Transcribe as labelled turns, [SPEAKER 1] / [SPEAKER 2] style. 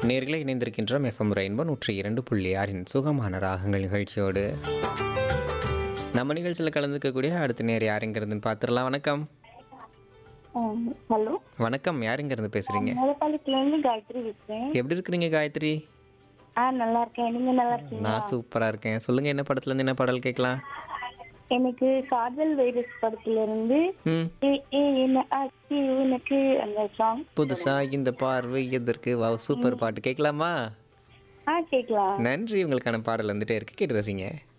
[SPEAKER 1] நேர்களை இணைந்திருக்கின்றோம் FM rainbow நூற்றி இரண்டு புள்ளி ஆறின் சுகமான ராகங்கள் நிகழ்ச்சியோடு நம்ம நிகழ்ச்சியில் கலந்துக்கக்கூடிய அடுத்த நேர் யாருங்கிறதுன்னு பார்த்துடலாம் வணக்கம்
[SPEAKER 2] ஹலோ
[SPEAKER 1] வணக்கம் யாருங்கிறது பேசுறீங்க
[SPEAKER 2] மேலப்பாளையத்துல இருந்து காயத்ரி பேசுறேன்
[SPEAKER 1] எப்படி இருக்கிறீங்க காயத்ரி
[SPEAKER 2] ஆ நல்லா இருக்கேன் நீங்க நல்லா இருக்கீங்க
[SPEAKER 1] நான் சூப்பரா இருக்கேன் சொல்லுங்க என்ன படத்துல இருந்து என்ன பாடல் கேட்கலாம்
[SPEAKER 2] எனக்கு காதல் வைரஸ் படத்துல இருந்து
[SPEAKER 1] ம்
[SPEAKER 2] ஏ ஏ என்ன ஆச்சு உனக்கு அந்த சாங்
[SPEAKER 1] புதுசா இந்த பார்வை எதற்கு வா சூப்பர் பாட்டு கேட்கலாமா
[SPEAKER 2] ஆ கேட்கலாம்
[SPEAKER 1] நன்றி உங்களுக்கான பாடல் வந்துட்டே இருக்கு கேட்டு ரசிங்க